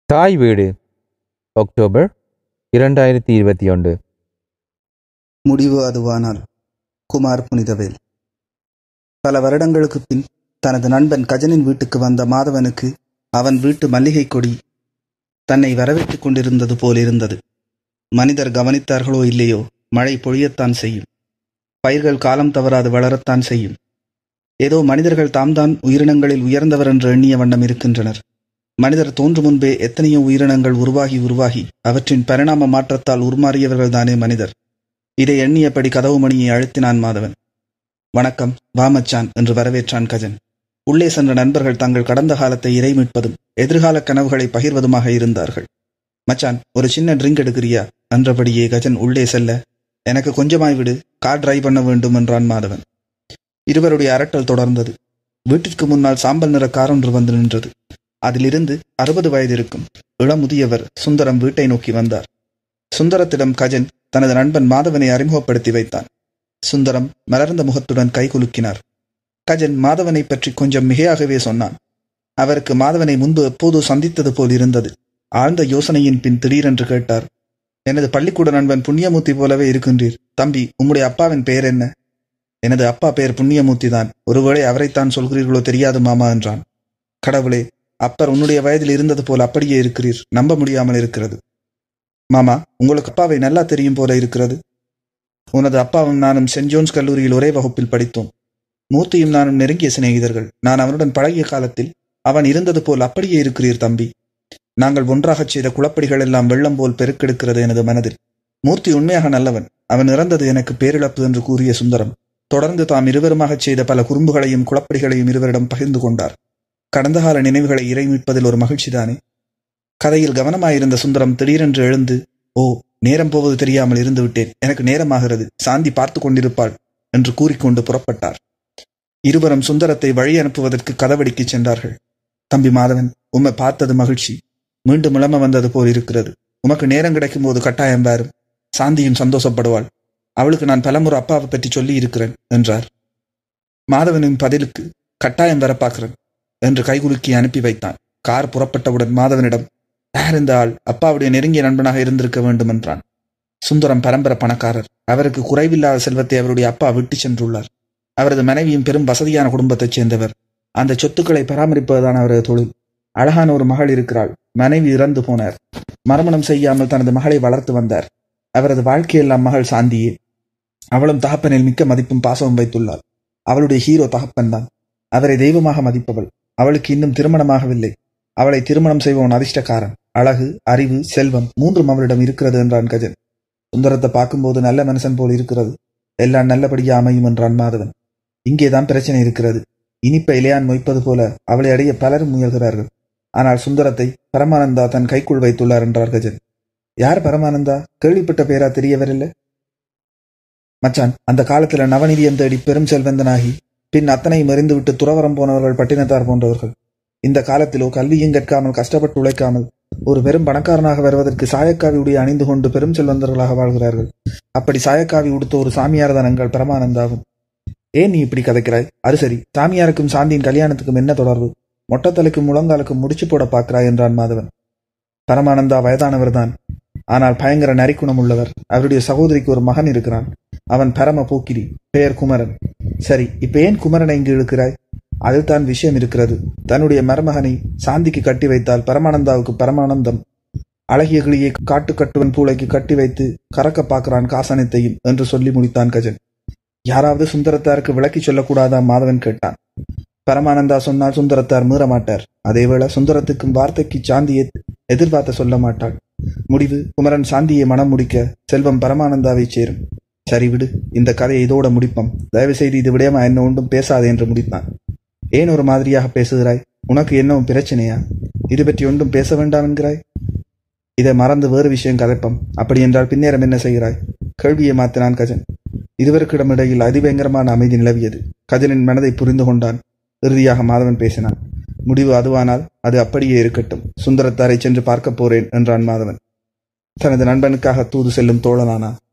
தாய் வீடு அக்டோபர் இரண்டாயிரத்தி இருபத்தி ஒன்று முடிவு அதுவானால் குமார் புனிதவேல் பல வருடங்களுக்குப் பின் தனது நண்பன் கஜனின் வீட்டுக்கு வந்த மாதவனுக்கு அவன் வீட்டு மல்லிகை கொடி தன்னை வரவேற்றுக் கொண்டிருந்தது போலிருந்தது மனிதர் கவனித்தார்களோ இல்லையோ மழை பொழியத்தான் செய்யும் பயிர்கள் காலம் தவறாது வளரத்தான் செய்யும் ஏதோ மனிதர்கள் தாம்தான் உயிரினங்களில் உயர்ந்தவர் என்று எண்ணிய வண்ணம் இருக்கின்றனர் மனிதர் தோன்றும் முன்பே எத்தனையோ உயிரினங்கள் உருவாகி உருவாகி அவற்றின் பரிணாம மாற்றத்தால் உருமாறியவர்கள்தானே மனிதர் இதை எண்ணியபடி கதவு மணியை அழுத்தினான் மாதவன் வணக்கம் வா மச்சான் என்று வரவேற்றான் கஜன் உள்ளே சென்ற நண்பர்கள் தங்கள் கடந்த காலத்தை இறைமிட்பதும் எதிர்கால கனவுகளை பகிர்வதுமாக இருந்தார்கள் மச்சான் ஒரு சின்ன ட்ரிங்க் எடுக்கிறியா என்றபடியே கஜன் உள்ளே செல்ல எனக்கு கொஞ்சமாய் விடு கார் டிரைவ் பண்ண வேண்டும் என்றான் மாதவன் இருவருடைய அரட்டல் தொடர்ந்தது வீட்டிற்கு முன்னால் சாம்பல் நிற கார் ஒன்று வந்து நின்றது அதிலிருந்து அறுபது வயது இருக்கும் இளமுதியவர் சுந்தரம் வீட்டை நோக்கி வந்தார் சுந்தரத்திடம் கஜன் தனது நண்பன் மாதவனை அறிமுகப்படுத்தி வைத்தான் சுந்தரம் மலர்ந்த முகத்துடன் கை குலுக்கினார் கஜன் மாதவனை பற்றி கொஞ்சம் மிகையாகவே சொன்னான் அவருக்கு மாதவனை முன்பு எப்போதோ சந்தித்தது போல் இருந்தது ஆழ்ந்த யோசனையின் பின் திடீரென்று கேட்டார் எனது பள்ளிக்கூட நண்பன் புண்ணியமூர்த்தி போலவே இருக்கின்றீர் தம்பி உம்முடைய அப்பாவின் பெயர் என்ன எனது அப்பா பெயர் புண்ணியமூர்த்தி தான் ஒருவேளை அவரைத்தான் சொல்கிறீர்களோ தெரியாது மாமா என்றான் கடவுளே அப்பர் உன்னுடைய வயதில் இருந்தது போல் அப்படியே இருக்கிறீர் நம்ப முடியாமல் இருக்கிறது மாமா உங்களுக்கு அப்பாவை நல்லா தெரியும் போல இருக்கிறது உனது அப்பாவும் நானும் சென்ட் ஜோன்ஸ் கல்லூரியில் ஒரே வகுப்பில் படித்தோம் மூர்த்தியும் நானும் நெருங்கிய சிநேகிதர்கள் நான் அவனுடன் பழகிய காலத்தில் அவன் இருந்தது போல் அப்படியே இருக்கிறீர் தம்பி நாங்கள் ஒன்றாகச் செய்த குளப்படிகள் எல்லாம் வெள்ளம் போல் பெருக்கெடுக்கிறது எனது மனதில் மூர்த்தி உண்மையாக நல்லவன் அவன் இறந்தது எனக்கு பேரிழப்பு என்று கூறிய சுந்தரம் தொடர்ந்து தாம் இருவருமாகச் செய்த பல குறும்புகளையும் குளப்படிகளையும் இருவரிடம் பகிர்ந்து கொண்டார் கடந்த கால நினைவுகளை இறை மீட்பதில் ஒரு மகிழ்ச்சிதானே கதையில் கவனமாயிருந்த சுந்தரம் திடீரென்று எழுந்து ஓ நேரம் போவது தெரியாமல் இருந்து விட்டேன் எனக்கு நேரமாகிறது சாந்தி பார்த்து கொண்டிருப்பாள் என்று கூறிக்கொண்டு புறப்பட்டார் இருவரும் சுந்தரத்தை வழி அனுப்புவதற்கு கதவடிக்குச் சென்றார்கள் தம்பி மாதவன் உம்மை பார்த்தது மகிழ்ச்சி மீண்டும் இளம வந்தது போல் இருக்கிறது உமக்கு நேரம் கிடைக்கும் போது கட்டாயம் வாரும் சாந்தியும் சந்தோஷப்படுவாள் அவளுக்கு நான் பலமுறை அப்பாவை பற்றி சொல்லி இருக்கிறேன் என்றார் மாதவனின் பதிலுக்கு கட்டாயம் வர பார்க்கிறேன் என்று கைகுலுக்கி அனுப்பி வைத்தான் கார் புறப்பட்டவுடன் மாதவனிடம் யார் இந்த ஆள் அப்பாவுடைய நெருங்கிய நண்பனாக இருந்திருக்க வேண்டும் என்றான் சுந்தரம் பரம்பரை பணக்காரர் அவருக்கு குறைவில்லாத செல்வத்தை அவருடைய அப்பா விட்டு சென்றுள்ளார் அவரது மனைவியும் பெரும் வசதியான குடும்பத்தைச் சேர்ந்தவர் அந்த சொத்துக்களை பராமரிப்பதுதான் அவரது தொழில் அழகான ஒரு மகள் இருக்கிறாள் மனைவி இறந்து போனார் மறுமணம் செய்யாமல் தனது மகளை வளர்த்து வந்தார் அவரது வாழ்க்கையெல்லாம் மகள் சாந்தியே அவளும் தகப்பனில் மிக்க மதிப்பும் பாசமும் வைத்துள்ளாள் அவளுடைய ஹீரோ தகப்பன் தான் அவரை தெய்வமாக மதிப்பவள் அவளுக்கு இன்னும் திருமணமாகவில்லை அவளை திருமணம் செய்பவன் அதிர்ஷ்டக்காரன் அழகு அறிவு செல்வம் மூன்றும் அவளிடம் இருக்கிறது என்றான் கஜன் சுந்தரத்தை பார்க்கும்போது நல்ல மனுஷன் போல் இருக்கிறது எல்லாம் நல்லபடியா அமையும் என்றான் மாதவன் இங்கேதான் பிரச்சனை இருக்கிறது இனிப்ப இளையான் மொய்ப்பது போல அவளை அடைய பலரும் முயல்கிறார்கள் ஆனால் சுந்தரத்தை பரமானந்தா தன் கைக்குள் வைத்துள்ளார் என்றார் கஜன் யார் பரமானந்தா கேள்விப்பட்ட பேரா தெரியவரில்லை மச்சான் அந்த காலத்துல நவநிதியம் தேடி பெரும் செல்வந்தனாகி பின் அத்தனையும் எறிந்துவிட்டு துறவரம் போனவர்கள் பட்டினத்தார் போன்றவர்கள் இந்த காலத்திலோ கல்வியும் கற்காமல் கஷ்டப்பட்டு உழைக்காமல் ஒரு பெரும் பணக்காரனாக வருவதற்கு சாயக்காவி உடைய அணிந்து கொண்டு பெரும் செல்வந்தர்களாக வாழ்கிறார்கள் அப்படி சாயக்காவி உடுத்த ஒரு சாமியார் தான் எங்கள் பரமானந்தாகும் ஏன் நீ இப்படி கதைக்கிறாய் அது சரி சாமியாருக்கும் சாந்தியின் கல்யாணத்துக்கும் என்ன தொடர்பு மொட்டத்தலைக்கும் முழங்காலுக்கும் முடிச்சு போட பார்க்கிறாய் என்றான் மாதவன் பரமானந்தா வயதானவர்தான் ஆனால் பயங்கர நரிக்குணம் உள்ளவர் அவருடைய சகோதரிக்கு ஒரு மகன் இருக்கிறான் அவன் பரம போக்கிரி பெயர் குமரன் சரி இப்ப ஏன் குமரனை இங்கு இழுக்கிறாய் அதில்தான் விஷயம் இருக்கிறது தன்னுடைய மருமகனை சாந்திக்கு கட்டி வைத்தால் பரமானந்தாவுக்கு பரமானந்தம் அழகிய கிளியை காட்டு கட்டுவன் பூளைக்கு கட்டி வைத்து கறக்க பார்க்கிறான் காசனத்தையும் என்று சொல்லி முடித்தான் கஜன் யாராவது சுந்தரத்தாருக்கு விளக்கி சொல்லக்கூடாதா மாதவன் கேட்டான் பரமானந்தா சொன்னால் சுந்தரத்தார் மீற மாட்டார் அதேவேளை சுந்தரத்துக்கும் வார்த்தைக்கு சாந்தியை எதிர்பார்த்த சொல்ல மாட்டாள் முடிவு குமரன் சாந்தியை மனம் முடிக்க செல்வம் பரமானந்தாவை சேரும் சரி விடு இந்த கதையை இதோட முடிப்போம் தயவு செய்து இது விடயமா என்ன ஒன்றும் பேசாதே என்று முடித்தான் ஏன் ஒரு மாதிரியாக பேசுகிறாய் உனக்கு என்னவும் பிரச்சனையா இது பற்றி ஒன்றும் பேச வேண்டாம் என்கிறாய் இதை மறந்து வேறு விஷயம் கதைப்பம் அப்படி என்றால் பின்னேரம் என்ன செய்கிறாய் கேள்வியை மாத்தினான் கஜன் இருவருக்கிடம் இடையில் அதிபயங்கரமான அமைதி நிலவியது கஜனின் மனதை புரிந்து கொண்டான் இறுதியாக மாதவன் பேசினான் முடிவு அதுவானால் அது அப்படியே இருக்கட்டும் சுந்தரத்தாரை சென்று பார்க்கப் போறேன் என்றான் மாதவன் தனது நண்பனுக்காக தூது செல்லும் தோழனானா